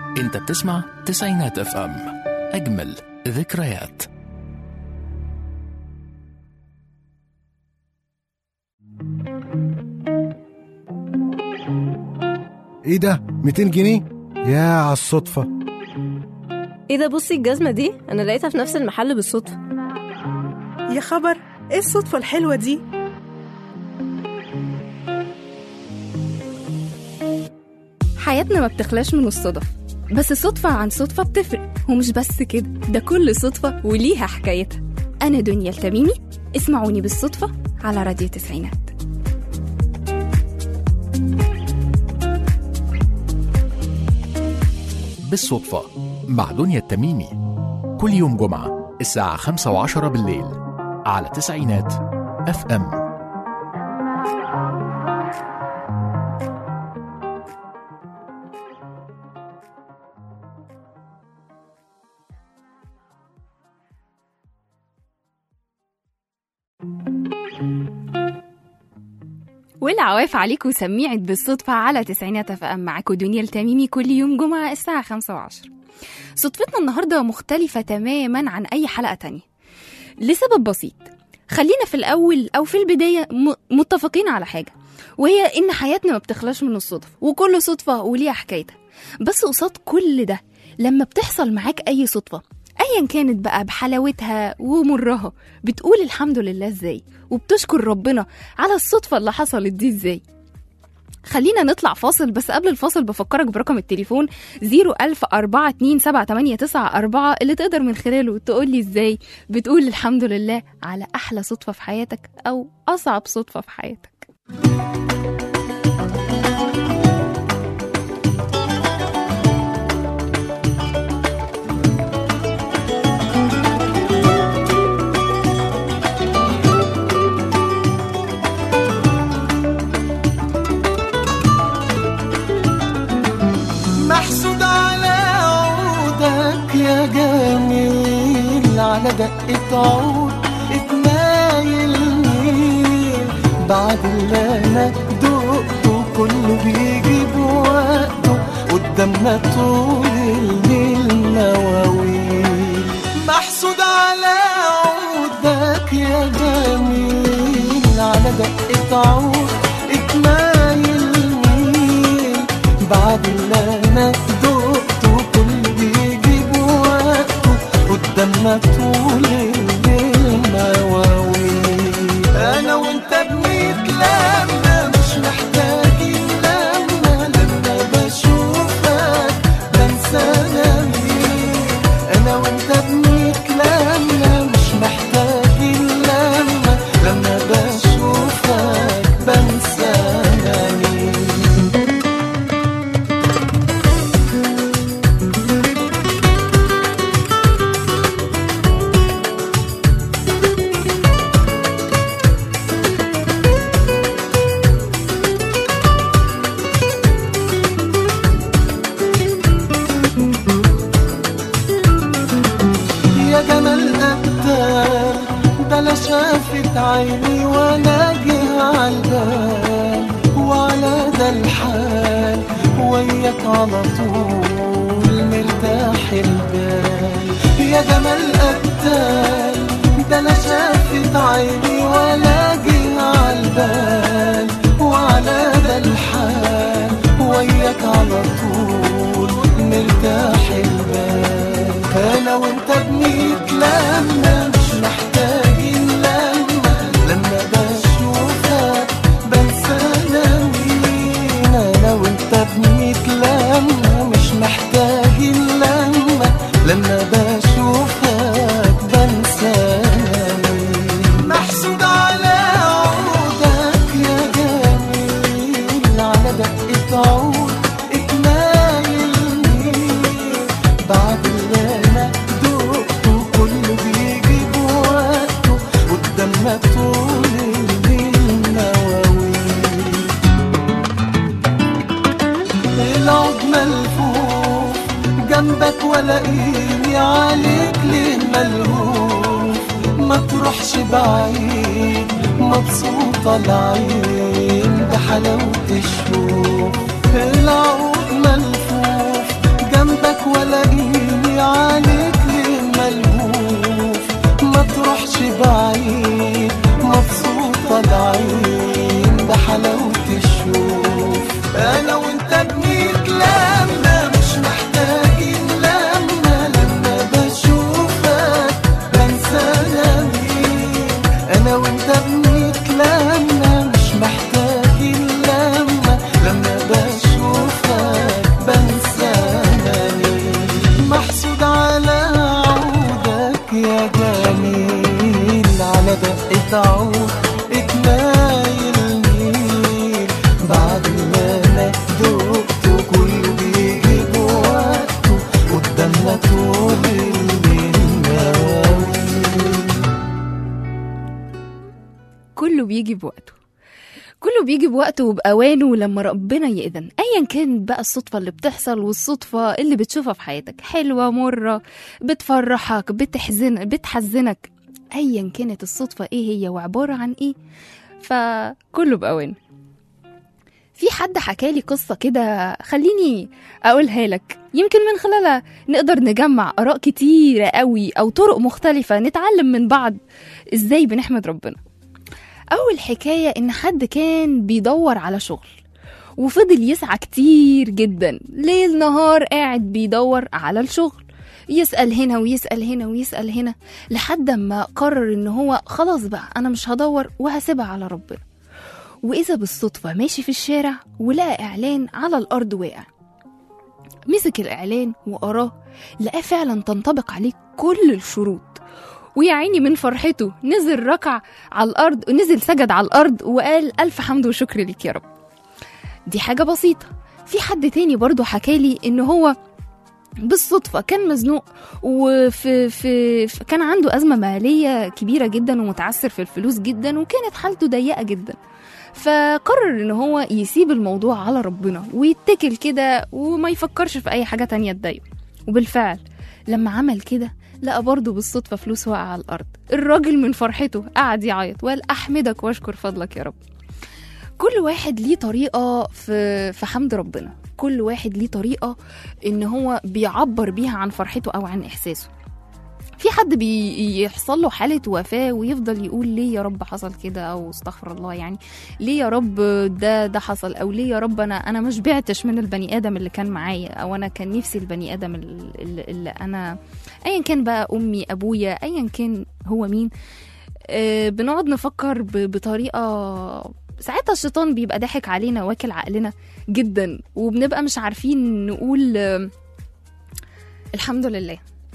انت بتسمع تسعينات اف ام اجمل ذكريات ايه ده 200 جنيه يا على الصدفة ايه ده بصي الجزمة دي انا لقيتها في نفس المحل بالصدفة يا خبر ايه الصدفة الحلوة دي حياتنا ما بتخلاش من الصدف بس صدفة عن صدفة بتفرق ومش بس كده ده كل صدفة وليها حكايتها أنا دنيا التميمي اسمعوني بالصدفة على راديو تسعينات بالصدفة مع دنيا التميمي كل يوم جمعة الساعة خمسة وعشرة بالليل على تسعينات اف ام والعواف عليكم سميعة بالصدفة على تسعينات اف ام معاكم دنيا التميمي كل يوم جمعة الساعة خمسة وعشر صدفتنا النهاردة مختلفة تماما عن أي حلقة تانية لسبب بسيط خلينا في الأول أو في البداية م- متفقين على حاجة وهي إن حياتنا ما بتخلاش من الصدف وكل صدفة وليها حكايتها بس قصاد كل ده لما بتحصل معاك أي صدفة ايا كانت بقى بحلاوتها ومرها بتقول الحمد لله ازاي وبتشكر ربنا على الصدفه اللي حصلت دي ازاي خلينا نطلع فاصل بس قبل الفاصل بفكرك برقم التليفون 010427889 اللي تقدر من خلاله تقول لي ازاي بتقول الحمد لله على احلى صدفه في حياتك او اصعب صدفه في حياتك محسود على عودك يا جميل على دقة عود اتنايل مين بعد اللي انا دقته كله بيجي بوقته قدامنا طول الليل مواويل محسود على عودك يا جميل على دقة عود اتنايل مين بعد اللي انا دقته كل بيجي بوقته قدامنا طول الليل مواويل انا وانت بنتلمى مش محتاجين لما لما بشوفك بنسى انا مين انا وانت بنتلمى مش محتاجين لما لما بشوفك بنسى انا مين يا جمال قدام ده لا شافت عيني وانا جه عالبال وعلى ده الحال وياك على طول مرتاح البال يا جمال قدام ده لا شافت عيني ولا جه عالبال وعلى ده الحال وياك على طول مرتاح البال انا وانت بنتلمى مش محتاجين لما لما بشوفك بنسى انا مين انا وانت بنتلمى مش محتاجين لما لما بشوفك بنسى انا مين محسود على عودك يا جميل على دقة عود اتنايل مين بعد اللي انا دقته كله بيجي بوقته قدامنا طول الليل مواويل العود ملفوف جنبك ولاقيني عليك ليه ملهوف ما تروحش بعيد مبسوطة العين بحلاوة الشوق العود ملفوف جنبك ولاقيني عليك ليه ملهوف ما تروحش بعيد مبسوطة العين بحلاوة الشوف أنا وأنت بنتلمى مش محتاجين لما لما بشوفك بنسى أنا مين أنا وأنت بنتلمى مش محتاجين لما لما بشوفك بنسى أنا مين محسود على عودك يا جميل على دقة عود اتنايل نيل بعد ما انا دقته كله بيجي بوقته قدامنا طول الليل ناوي كله بيجي بوقته كله بيجي بوقته وبأوانه لما ربنا يأذن أيا كان بقى الصدفة اللي بتحصل والصدفة اللي بتشوفها في حياتك حلوة مرة بتفرحك بتحزن بتحزنك أيا كانت الصدفة إيه هي وعبارة عن إيه فكله بأوانه في حد حكالي قصة كده خليني أقولها لك يمكن من خلالها نقدر نجمع آراء كتيرة قوي أو طرق مختلفة نتعلم من بعض إزاي بنحمد ربنا أول حكاية إن حد كان بيدور على شغل وفضل يسعى كتير جدا ليل نهار قاعد بيدور على الشغل يسأل هنا ويسأل هنا ويسأل هنا لحد ما قرر إن هو خلاص بقى أنا مش هدور وهسيبها على ربنا وإذا بالصدفة ماشي في الشارع ولقى إعلان على الأرض واقع مسك الإعلان وقراه لقاه فعلا تنطبق عليه كل الشروط ويا عيني من فرحته نزل ركع على الأرض ونزل سجد على الأرض وقال ألف حمد وشكر ليك يا رب دي حاجة بسيطة في حد تاني برضو حكالي إن هو بالصدفة كان مزنوق وفي في في- كان عنده أزمة مالية كبيرة جدا ومتعثر في الفلوس جدا وكانت حالته ضيقة جدا فقرر ان هو يسيب الموضوع على ربنا ويتكل كده وما يفكرش في اي حاجة تانية تضايقه وبالفعل لما عمل كده لقى برضه بالصدفة فلوس واقعة على الأرض الراجل من فرحته قعد يعيط وقال أحمدك وأشكر فضلك يا رب كل واحد ليه طريقة في في حمد ربنا كل واحد ليه طريقة إن هو بيعبر بيها عن فرحته أو عن إحساسه في حد بيحصل له حالة وفاة ويفضل يقول ليه يا رب حصل كده أو استغفر الله يعني ليه يا رب ده ده حصل أو ليه يا رب أنا أنا ما شبعتش من البني آدم اللي كان معايا أو أنا كان نفسي البني آدم اللي, اللي أنا أيا كان بقى أمي أبويا أيا كان هو مين آه، بنقعد نفكر ب- بطريقة ساعتها الشيطان بيبقى ضاحك علينا واكل عقلنا جدا وبنبقى مش عارفين نقول آه، الحمد لله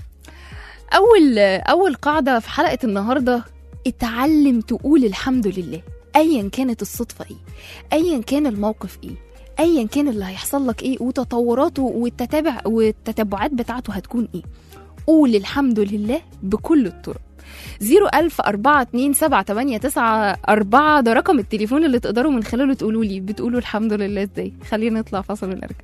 اول اول قاعده في حلقه النهارده اتعلم تقول الحمد لله ايا كانت الصدفه ايه ايا كان الموقف ايه ايا كان اللي هيحصل لك ايه وتطوراته والتتابع والتتبعات بتاعته هتكون ايه قول الحمد لله بكل الطرق زيرو ألف أربعة اتنين سبعة تمانية تسعة أربعة ده رقم التليفون اللي تقدروا من خلاله تقولوا لي بتقولوا الحمد لله ازاي خلينا نطلع فاصل ونرجع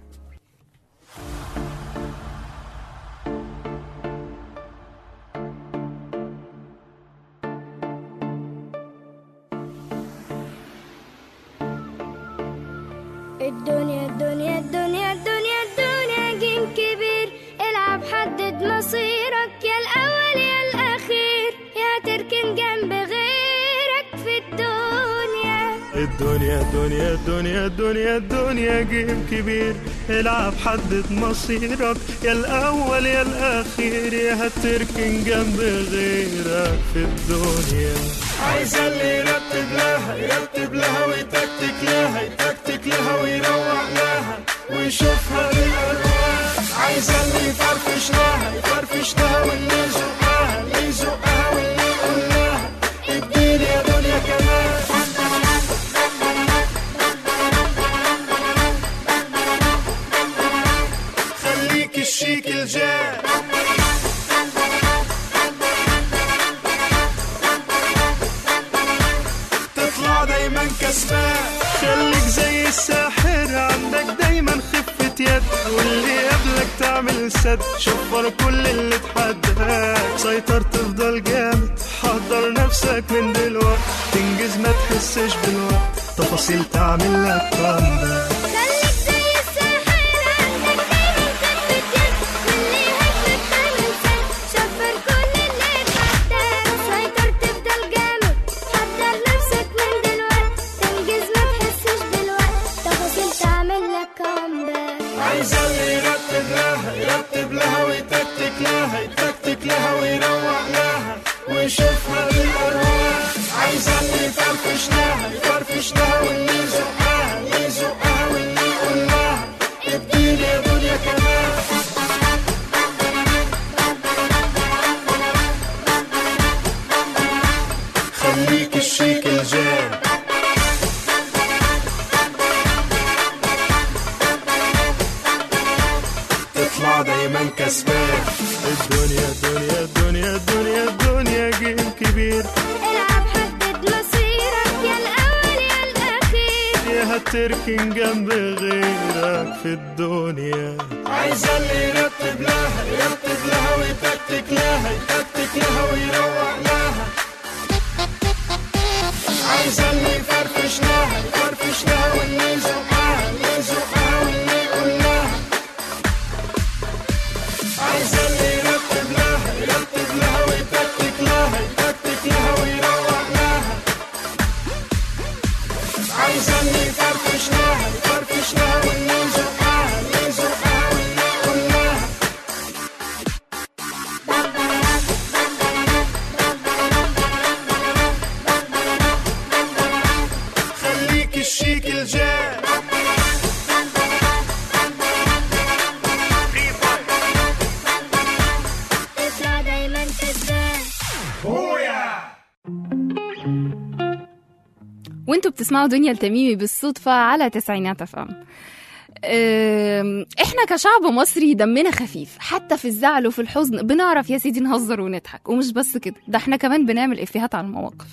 الدنيا الدنيا الدنيا الدنيا الدنيا جيم كبير العب حدد مصيرك يا الأول يا الأخير يا تركن جنب غيرك في الدنيا الدنيا الدنيا الدنيا الدنيا الدنيا جيم كبير العب حدد مصيرك يا الأول يا الأخير يا هتركن جنب غيرك في الدنيا عايز اللي يرتب لها يرتب لها ويتكتك لها يتكتك لها ويروق لها ويشوفها بالألوان عايز اللي يفرفش لها يفرفش لها واللي يزقها اللي يزقها واللي يقول لها اديني يا دنيا كمان خليك الشيك الجاي تطلع دايما كسبان خليك زي الساحر عندك دايما خفة يد واللي قبلك تعمل سد شفر كل اللي تحداك سيطر تفضل جامد حضر نفسك من دلوقت تنجز ما تحسش بالوقت تفاصيل تعمل لك كومباك خليك زي الساحر عندك دايما خفة يد واللي تطلع دايما كسبان الدنيا الدنيا الدنيا الدنيا الدنيا جيم كبير العب حدد مصيرك يا الأول يا الأخير يا هتركن جنب غيرك في الدنيا عايزة اللي يرتب لها يرتب لها ويتكتك لها يتكتك لها ويروق لها عايزة اللي يفرفش لها يفرفش لها واللي يزقها اللي يزقها واللي يقول لها عايزة اللي يرتب لها يرتب لها ويتكتك لها يتكتك لها ويروق لها عايزة اللي يفرفش لها يفرفش لها واللي يزقها اللي يزقها واللي يقول لها خليك الشيك الجاي تطلع دايما كسبان وانتوا بتسمعوا دنيا التميمي بالصدفة على تسعينات اف ام أم، احنا كشعب مصري دمنا خفيف حتى في الزعل وفي الحزن بنعرف يا سيدي نهزر ونضحك ومش بس كده ده احنا كمان بنعمل افيهات على المواقف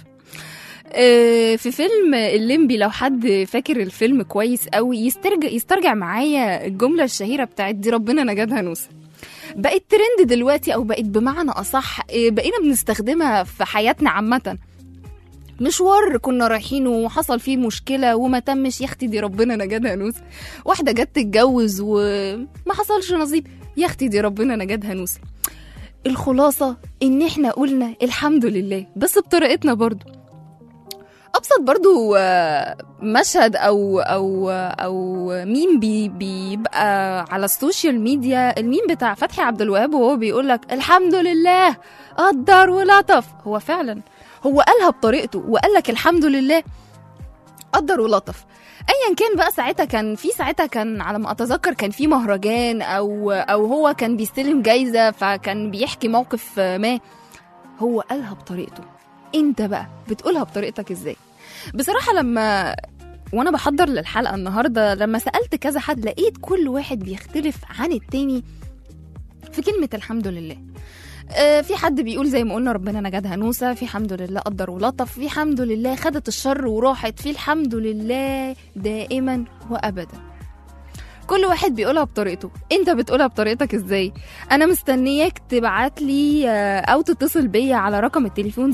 أه، في فيلم الليمبي لو حد فاكر الفيلم كويس قوي يسترجع يسترجع معايا الجملة الشهيرة بتاعت دي ربنا نجدها نوسة بقت ترند دلوقتي او بقت بمعنى اصح أه، بقينا بنستخدمها في حياتنا عامة مشوار كنا رايحين وحصل فيه مشكلة وما تمش يا اختي دي ربنا نجدها نوس واحدة جت تتجوز وما حصلش نصيب يا اختي دي ربنا نجدها نوس الخلاصة ان احنا قلنا الحمد لله بس بطريقتنا برضو ابسط برضو آه، مشهد او او او ميم بي بيبقى على السوشيال ميديا الميم بتاع فتحي عبد الوهاب وهو بيقول لك الحمد لله قدر ولطف هو فعلا هو قالها بطريقته وقال لك الحمد لله قدر ولطف ايا كان بقى ساعتها كان في ساعتها كان على ما اتذكر كان في مهرجان او او هو كان بيستلم جايزه فكان بيحكي موقف ما هو قالها بطريقته انت بقى بتقولها بطريقتك ازاي بصراحه لما وانا بحضر للحلقه النهارده لما سالت كذا حد لقيت كل واحد بيختلف عن التاني في كلمه الحمد لله آه، في حد بيقول زي ما قلنا ربنا نجدها نوسة في حمد لله قدر ولطف في حمد لله خدت الشر وراحت في الحمد لله دائما وابدا كل واحد بيقولها بطريقته انت بتقولها بطريقتك ازاي انا مستنياك تبعت لي آه، او تتصل بيا على رقم التليفون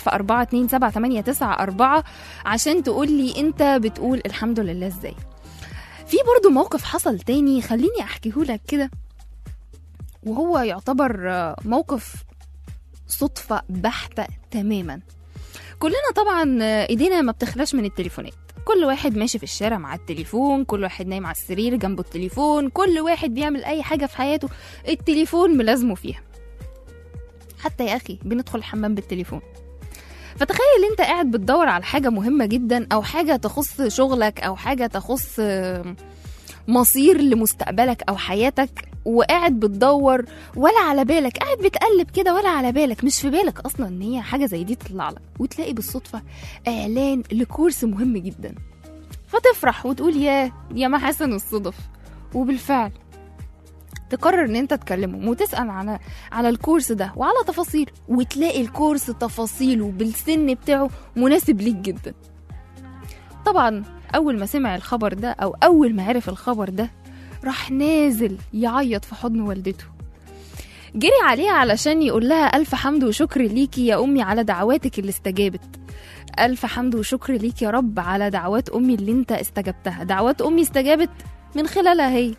010427894 عشان تقول لي انت بتقول الحمد لله ازاي في برضو موقف حصل تاني خليني احكيهولك كده وهو يعتبر آه، موقف صدفة بحتة تماما كلنا طبعا آه، ايدينا ما بتخلاش من التليفونات كل واحد ماشي في الشارع مع التليفون كل واحد نايم على السرير جنبه التليفون كل واحد بيعمل اي حاجة في حياته التليفون ملازمه فيها حتى يا اخي بندخل الحمام بالتليفون فتخيل انت قاعد بتدور على حاجة مهمة جدا او حاجة تخص شغلك او حاجة تخص آه، مصير لمستقبلك او حياتك وقاعد بتدور ولا على بالك قاعد بتقلب كده ولا على بالك مش في بالك اصلا ان هي حاجه زي دي تطلع لك وتلاقي بالصدفه اعلان لكورس مهم جدا فتفرح وتقول يا يا ما حسن الصدف وبالفعل تقرر ان انت تكلمهم وتسال على على الكورس ده وعلى تفاصيل وتلاقي الكورس تفاصيله بالسن بتاعه مناسب ليك جدا طبعا اول ما سمع الخبر ده او اول ما عرف الخبر ده راح نازل يعيط في حضن والدته جري عليها علشان يقول لها ألف حمد وشكر ليكي يا أمي على دعواتك اللي استجابت ألف حمد وشكر ليك يا رب على دعوات أمي اللي أنت استجبتها دعوات أمي استجابت من خلالها هي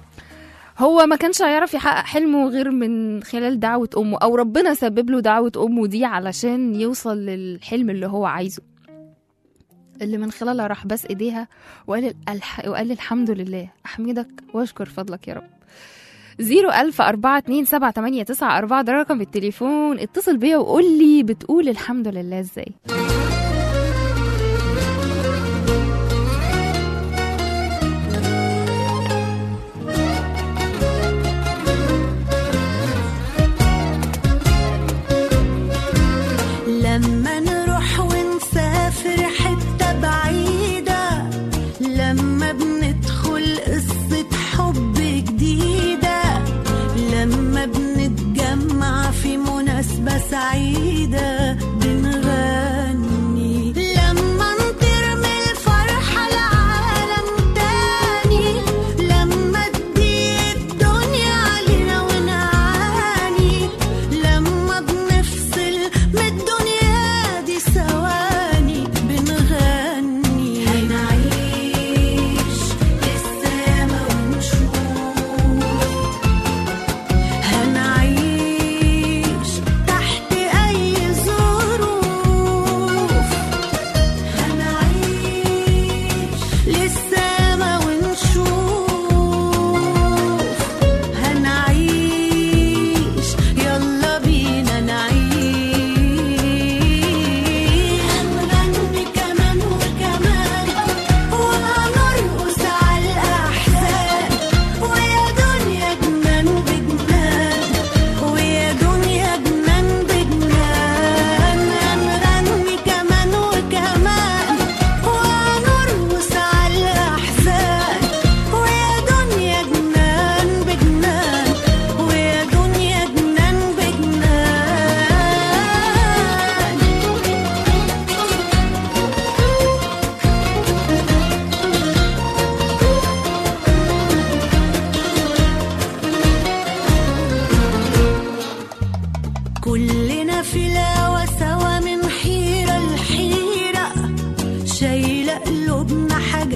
هو ما كانش هيعرف يحقق حلمه غير من خلال دعوة أمه أو ربنا سبب له دعوة أمه دي علشان يوصل للحلم اللي هو عايزه اللي من خلالها راح بس ايديها وقال الح... وقال الحمد لله احمدك واشكر فضلك يا رب زيرو ألف أربعة اتنين سبعة تمانية تسعة أربعة ده رقم التليفون اتصل بيا وقول لي بتقول الحمد لله ازاي لما نروح ونسافر حتة بعيدة لما بندخل قصة حب جديدة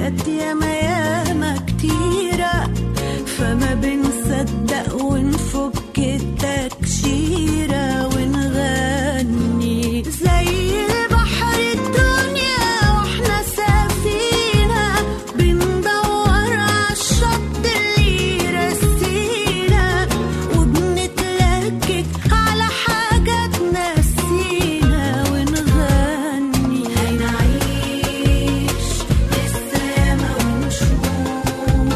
حاجات ياما ياما كتيرة فما بنصدق ونفك التكشيرة ونغني زي البحر الدنيا واحنا سفينة بندور عالشط اللي يرسينا وبنتلكك على حاجة تنسينا ونغني هنعيش لسه ياما ونشوف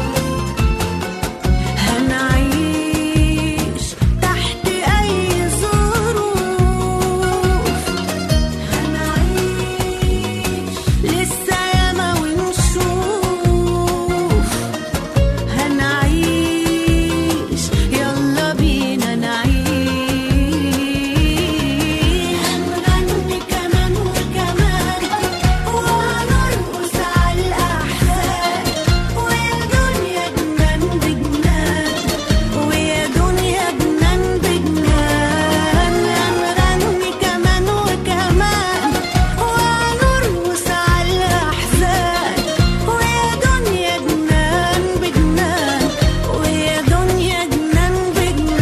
هنعيش تحت أي ظروف هنعيش لسه ياما ونشوف هنعيش يلا بينا نعيش هنغني كمان وكمان وهنرقص على الأحزان والدنيا جنان بجنان ويا دنيا جنان بجنان هنغني كمان وكمان وهنرقص على الأحزان ويا دنيا جنان بجنان ويا دنيا جنان بجنان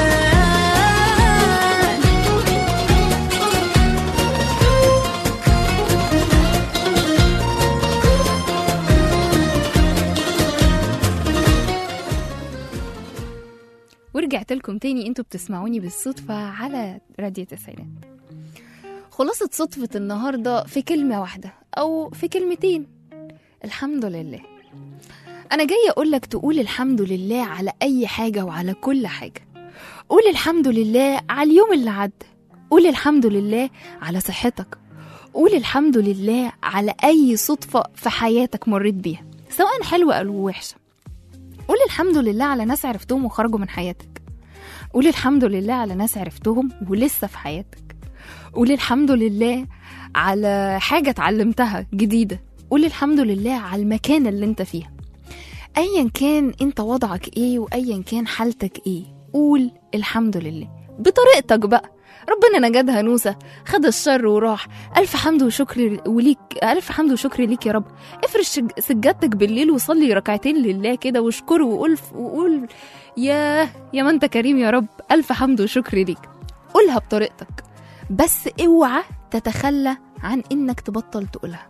ورجعت لكم تاني انتوا بتسمعوني بالصدفة على راديو تسعينات خلاصة صدفة النهاردة في كلمة واحدة أو في كلمتين الحمد لله أنا جاية أقولك تقول الحمد لله على أي حاجة وعلى كل حاجة قول الحمد لله على اليوم اللي عدى قول الحمد لله على صحتك قول الحمد لله على أي صدفة في حياتك مريت بيها سواء حلوة أو وحشة قول الحمد لله على ناس عرفتهم وخرجوا من حياتك قول الحمد لله على ناس عرفتهم ولسه في حياتك قول الحمد لله على حاجة اتعلمتها جديدة قول الحمد لله على المكان اللي انت فيها ايا كان انت وضعك ايه وايا كان حالتك ايه قول الحمد لله بطريقتك بقى ربنا نجد هنوسة خد الشر وراح ألف حمد وشكر وليك ألف حمد وشكر ليك يا رب افرش شج- سجادتك بالليل وصلي ركعتين لله كده واشكره وقول وقول يا يا ما انت كريم يا رب ألف حمد وشكر ليك قولها بطريقتك بس اوعى تتخلى عن انك تبطل تقولها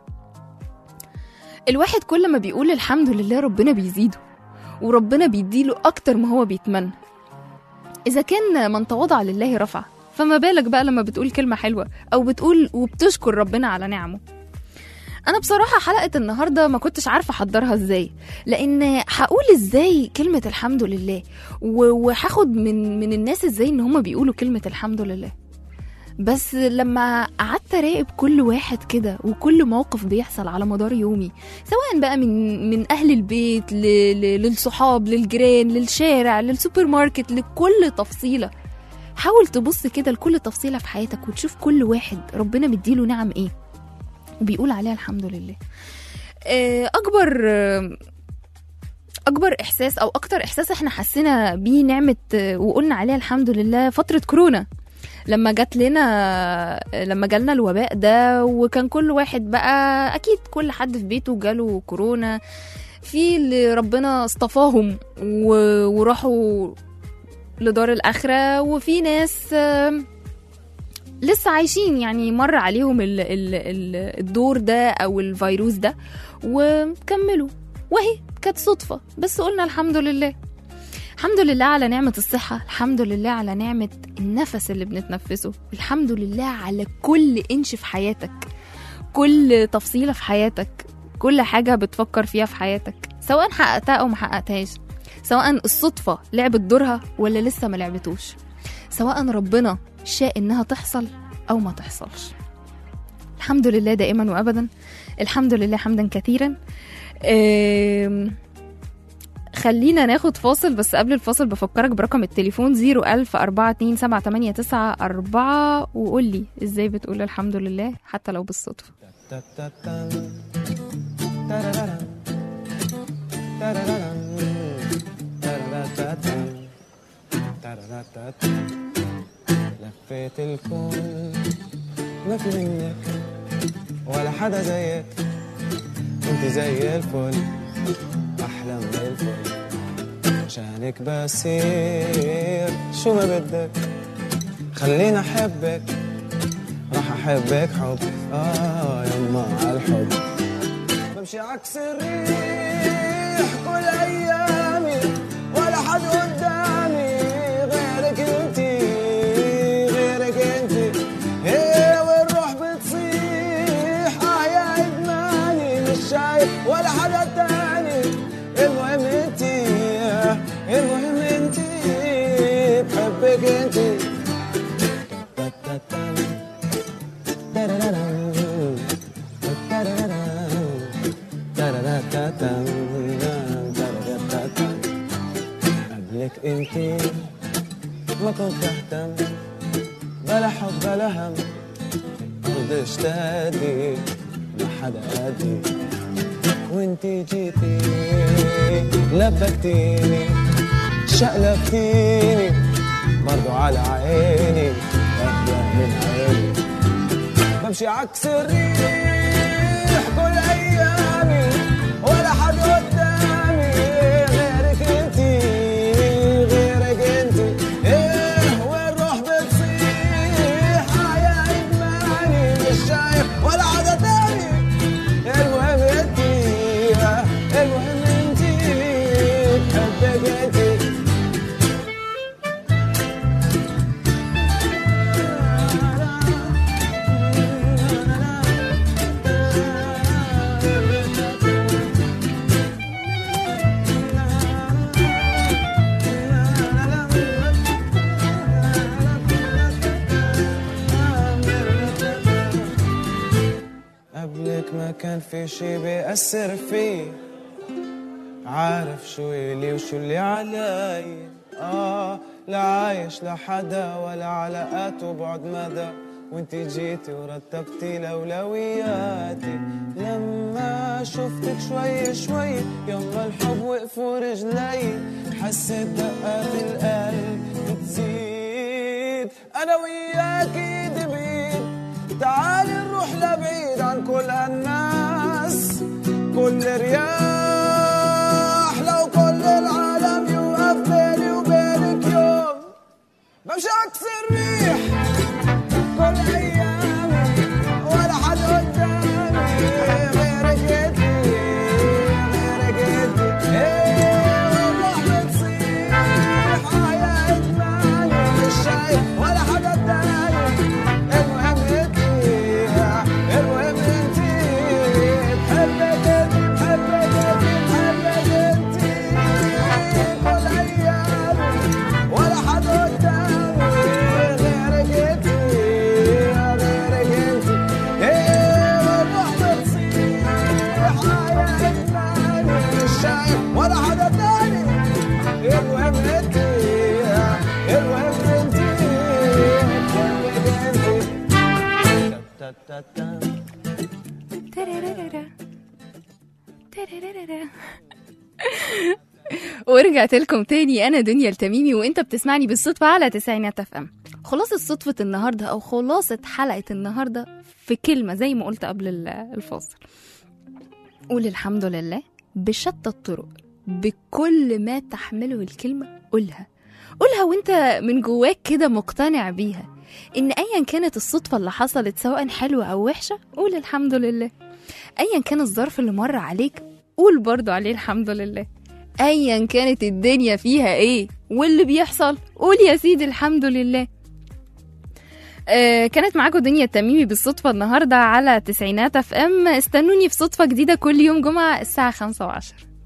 الواحد كل ما بيقول الحمد لله ربنا بيزيده وربنا بيديله اكتر ما هو بيتمنى اذا كان من تواضع لله رفع فما بالك بقى لما بتقول كلمة حلوة او بتقول وبتشكر ربنا على نعمه انا بصراحة حلقة النهاردة ما كنتش عارفة احضرها ازاي لان هقول ازاي كلمة الحمد لله و- وهاخد من من الناس ازاي ان هما بيقولوا كلمة الحمد لله بس لما قعدت اراقب كل واحد كده وكل موقف بيحصل على مدار يومي سواء بقى من من اهل البيت ل... ل... للصحاب للجيران للشارع للسوبر ماركت لكل تفصيله حاول تبص كده لكل تفصيله في حياتك وتشوف كل واحد ربنا مديله نعم ايه وبيقول عليها الحمد لله آه، اكبر آه، اكبر احساس او اكتر احساس احنا حسينا بيه نعمه آه، وقلنا عليها الحمد لله فتره كورونا لما جات لنا لما جالنا الوباء ده وكان كل واحد بقى اكيد كل حد في بيته جاله كورونا في اللي ربنا اصطفاهم و- وراحوا لدار الآخرة وفي ناس آم، لسه عايشين يعني مر عليهم ال ال ال الدور ده أو الفيروس ده وكملوا وهي كانت صدفة بس قلنا الحمد لله الحمد لله على نعمة الصحة الحمد لله على نعمة النفس اللي بنتنفسه الحمد لله على كل إنش في حياتك كل تفصيلة في حياتك كل حاجة بتفكر فيها في حياتك سواء حققتها أو ما حققتهاش سواء الصدفة لعبت دورها ولا لسه ما لعبتوش سواء ربنا شاء إنها تحصل أو ما تحصلش الحمد لله دائما وأبدا الحمد لله حمدا كثيرا آم، خلينا ناخد فاصل بس قبل الفاصل بفكرك برقم التليفون 010427894 وقول لي ازاي بتقول الحمد لله حتى لو بالصدفة لفيت الكون ما في منك ولا حدا زيك وانت زي الفل احلى من الفل عشانك بصير شو ما بدك خليني احبك راح احبك حب اه يما عالحب بمشي عكس الريح كل ايامي ولا حد قدامي غيرك انتي غيرك انتي هي والروح بتصيح اه يا ادماني مش شايف ولا حدا تاني المهم انتي المهم انتي بحبك انتي قبلك انتي ما كنت اهتم بلا حب بلا هم قلبش تهدي ما حدا قدي وانتي جيتي لبكتيني شقلبتيني برضو على عيني واحدة من عيني بمشي عكس الريح كل ايامي ولا حد قدامي غيرك انتي غيرك انتي ايه والروح بتصيح آه يا ادماني مش شايف ولا حدا تاني المهم انتي المهم انتي بحبك انتي قبلك ما كان في شي بيأثر فيه عارف شو إلي وشو اللي علي آه لا عايش لحدا ولا علاقات وبعد مدى وانتي جيتي ورتبتي الأولوياتي لما شفتك شوي شوي يما الحب وقفوا رجلي حسيت دقات القلب بتزيد أنا وياكي دبيت تعالي نروح لبعيد عن كل هالناس كل رياح لو كل العالم يوقف بيني وبينك يوم بمشي عكس الريح كل ايامي ولا حد قدامي غيرك انتي غيرك انتي ايه والروح بتصيح اه يا ادماني مش شايف ولا حدا تاني المهم انتي المهم انتي بحبك انتي بحبك انتي بحبك انتي كل ايامي ولا حدا قدامي غيرك انتي غيرك انتي ايه والروح بتصيح اه يا ادماني مش شايف ولا حدا تاني المهم انتي المهم انتي بحبك انتي تررررر. تررررر. ورجعت لكم تاني انا دنيا التميمي وانت بتسمعني بالصدفه على تسعينات اف ام خلاصه صدفه النهارده او خلاصه حلقه النهارده في كلمه زي ما قلت قبل ال- الفاصل قول الحمد لله بشتى الطرق بكل ما تحمله الكلمه قولها قولها وانت من جواك كده مقتنع بيها ان ايا كانت الصدفه اللي حصلت سواء حلوه او وحشه قول الحمد لله ايا كان الظرف اللي مر عليك قول برضو عليه الحمد لله ايا كانت الدنيا فيها ايه واللي بيحصل قول يا سيدي الحمد لله آه كانت معاكم دنيا التميمي بالصدفة النهاردة على تسعينات اف ام استنوني في صدفة جديدة كل يوم جمعة الساعة خمسة وعشر